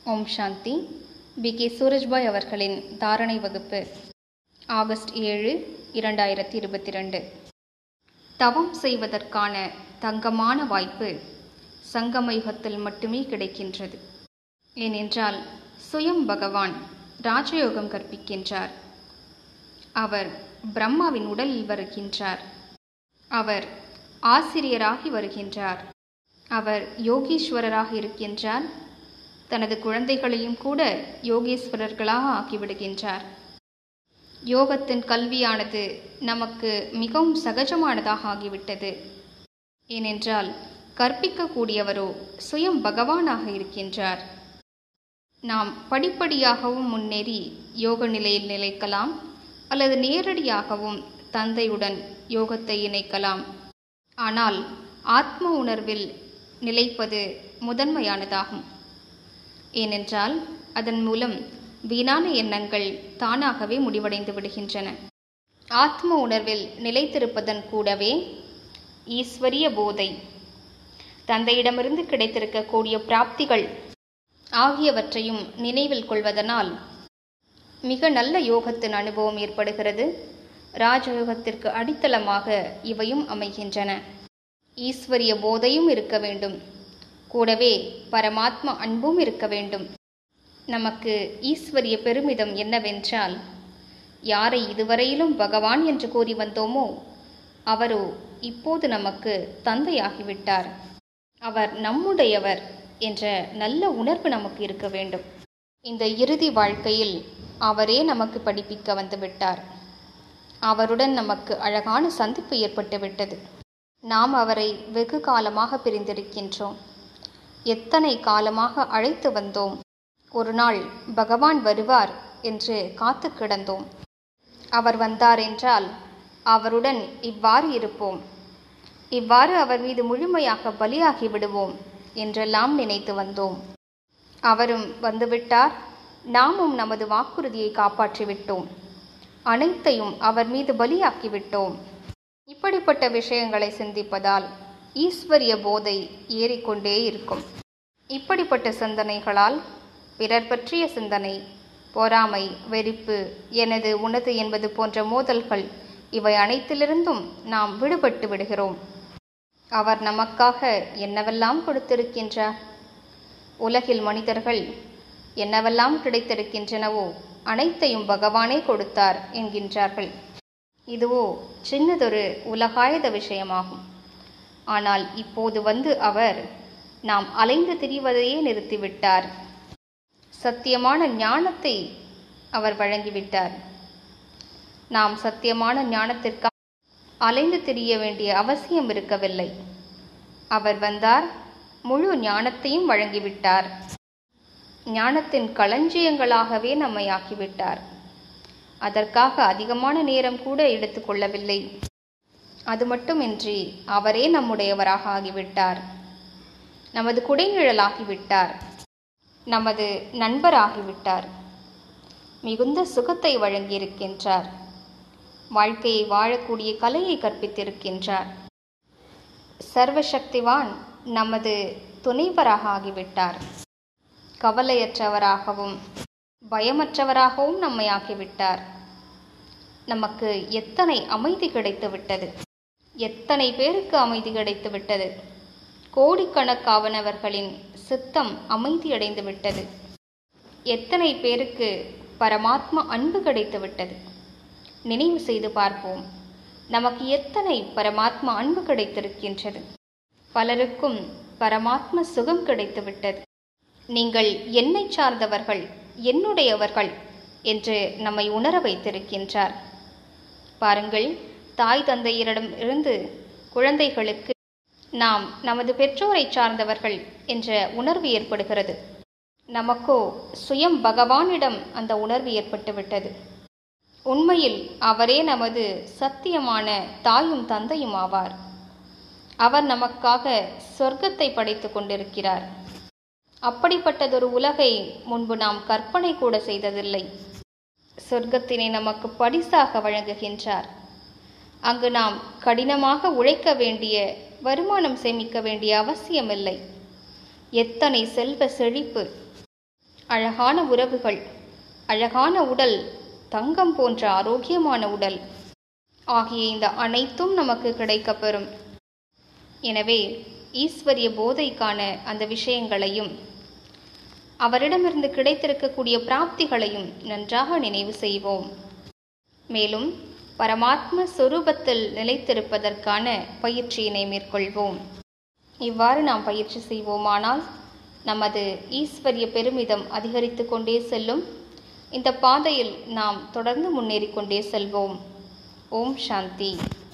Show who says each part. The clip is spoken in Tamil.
Speaker 1: ஓம் சாந்தி பி கே சூரஜ்பாய் அவர்களின் தாரணை வகுப்பு ஆகஸ்ட் ஏழு இரண்டாயிரத்தி இருபத்தி ரெண்டு தவம் செய்வதற்கான தங்கமான வாய்ப்பு சங்கம யுகத்தில் மட்டுமே கிடைக்கின்றது ஏனென்றால் சுயம் பகவான் ராஜயோகம் கற்பிக்கின்றார் அவர் பிரம்மாவின் உடலில் வருகின்றார் அவர் ஆசிரியராகி வருகின்றார் அவர் யோகீஸ்வரராக இருக்கின்றார் தனது குழந்தைகளையும் கூட யோகீஸ்வரர்களாக ஆக்கிவிடுகின்றார் யோகத்தின் கல்வியானது நமக்கு மிகவும் சகஜமானதாக ஆகிவிட்டது ஏனென்றால் கற்பிக்கக்கூடியவரோ சுயம் பகவானாக இருக்கின்றார் நாம் படிப்படியாகவும் முன்னேறி யோக நிலையில் நிலைக்கலாம் அல்லது நேரடியாகவும் தந்தையுடன் யோகத்தை இணைக்கலாம் ஆனால் ஆத்ம உணர்வில் நிலைப்பது முதன்மையானதாகும் ஏனென்றால் அதன் மூலம் வீணான எண்ணங்கள் தானாகவே முடிவடைந்து விடுகின்றன ஆத்ம உணர்வில் நிலைத்திருப்பதன் கூடவே ஈஸ்வரிய போதை தந்தையிடமிருந்து கிடைத்திருக்கக்கூடிய பிராப்திகள் ஆகியவற்றையும் நினைவில் கொள்வதனால் மிக நல்ல யோகத்தின் அனுபவம் ஏற்படுகிறது ராஜயோகத்திற்கு அடித்தளமாக இவையும் அமைகின்றன ஈஸ்வரிய போதையும் இருக்க வேண்டும் கூடவே பரமாத்ம அன்பும் இருக்க வேண்டும் நமக்கு ஈஸ்வரிய பெருமிதம் என்னவென்றால் யாரை இதுவரையிலும் பகவான் என்று கூறி வந்தோமோ அவரோ இப்போது நமக்கு தந்தையாகிவிட்டார் அவர் நம்முடையவர் என்ற நல்ல உணர்வு நமக்கு இருக்க வேண்டும் இந்த இறுதி வாழ்க்கையில் அவரே நமக்கு படிப்பிக்க வந்துவிட்டார் அவருடன் நமக்கு அழகான சந்திப்பு ஏற்பட்டுவிட்டது நாம் அவரை வெகு காலமாக பிரிந்திருக்கின்றோம் எத்தனை காலமாக அழைத்து வந்தோம் ஒரு நாள் பகவான் வருவார் என்று காத்து கிடந்தோம் அவர் வந்தார் என்றால் அவருடன் இவ்வாறு இருப்போம் இவ்வாறு அவர் மீது முழுமையாக பலியாகி விடுவோம் என்றெல்லாம் நினைத்து வந்தோம் அவரும் வந்துவிட்டார் நாமும் நமது வாக்குறுதியை காப்பாற்றிவிட்டோம் அனைத்தையும் அவர் மீது பலியாக்கிவிட்டோம் இப்படிப்பட்ட விஷயங்களை சிந்திப்பதால் ஈஸ்வரிய போதை ஏறிக்கொண்டே இருக்கும் இப்படிப்பட்ட சிந்தனைகளால் பிறர் பற்றிய சிந்தனை பொறாமை வெறிப்பு எனது உனது என்பது போன்ற மோதல்கள் இவை அனைத்திலிருந்தும் நாம் விடுபட்டு விடுகிறோம் அவர் நமக்காக என்னவெல்லாம் கொடுத்திருக்கின்றார் உலகில் மனிதர்கள் என்னவெல்லாம் கிடைத்திருக்கின்றனவோ அனைத்தையும் பகவானே கொடுத்தார் என்கின்றார்கள் இதுவோ சின்னதொரு உலகாயத விஷயமாகும் ஆனால் இப்போது வந்து அவர் நாம் அலைந்து திரிவதையே நிறுத்திவிட்டார் சத்தியமான ஞானத்தை அவர் வழங்கிவிட்டார் நாம் சத்தியமான ஞானத்திற்காக அலைந்து திரிய வேண்டிய அவசியம் இருக்கவில்லை அவர் வந்தார் முழு ஞானத்தையும் வழங்கிவிட்டார் ஞானத்தின் களஞ்சியங்களாகவே நம்மை ஆக்கிவிட்டார் அதற்காக அதிகமான நேரம் கூட எடுத்துக்கொள்ளவில்லை அது மட்டுமின்றி அவரே நம்முடையவராக ஆகிவிட்டார் நமது குடைநிழலாகிவிட்டார் நமது நண்பராகிவிட்டார் மிகுந்த சுகத்தை வழங்கியிருக்கின்றார் வாழ்க்கையை வாழக்கூடிய கலையை கற்பித்திருக்கின்றார் சர்வசக்திவான் நமது துணைவராக ஆகிவிட்டார் கவலையற்றவராகவும் பயமற்றவராகவும் நம்மை ஆக்கிவிட்டார் நமக்கு எத்தனை அமைதி கிடைத்து விட்டது எத்தனை பேருக்கு அமைதி கிடைத்து விட்டது கோடிக்கணக்காவனவர்களின் சித்தம் அமைதியடைந்து விட்டது எத்தனை பேருக்கு பரமாத்மா அன்பு கிடைத்து விட்டது நினைவு செய்து பார்ப்போம் நமக்கு எத்தனை பரமாத்மா அன்பு கிடைத்திருக்கின்றது பலருக்கும் பரமாத்ம சுகம் கிடைத்து விட்டது நீங்கள் என்னை சார்ந்தவர்கள் என்னுடையவர்கள் என்று நம்மை உணர வைத்திருக்கின்றார் பாருங்கள் தாய் தந்தையரிடம் இருந்து குழந்தைகளுக்கு நாம் நமது பெற்றோரை சார்ந்தவர்கள் என்ற உணர்வு ஏற்படுகிறது நமக்கோ சுயம் பகவானிடம் அந்த உணர்வு ஏற்பட்டுவிட்டது உண்மையில் அவரே நமது சத்தியமான தாயும் தந்தையும் ஆவார் அவர் நமக்காக சொர்க்கத்தை படைத்து கொண்டிருக்கிறார் அப்படிப்பட்டதொரு உலகை முன்பு நாம் கற்பனை கூட செய்ததில்லை சொர்க்கத்தினை நமக்கு பரிசாக வழங்குகின்றார் அங்கு நாம் கடினமாக உழைக்க வேண்டிய வருமானம் சேமிக்க வேண்டிய அவசியமில்லை எத்தனை செல்வ செழிப்பு அழகான உறவுகள் அழகான உடல் தங்கம் போன்ற ஆரோக்கியமான உடல் ஆகிய இந்த அனைத்தும் நமக்கு கிடைக்கப்பெறும் எனவே ஈஸ்வரிய போதைக்கான அந்த விஷயங்களையும் அவரிடமிருந்து கிடைத்திருக்கக்கூடிய பிராப்திகளையும் நன்றாக நினைவு செய்வோம் மேலும் பரமாத்ம சொரூபத்தில் நிலைத்திருப்பதற்கான பயிற்சியினை மேற்கொள்வோம் இவ்வாறு நாம் பயிற்சி செய்வோமானால் நமது ஈஸ்வரிய பெருமிதம் அதிகரித்து கொண்டே செல்லும் இந்த பாதையில் நாம் தொடர்ந்து முன்னேறிக் கொண்டே செல்வோம் ஓம் சாந்தி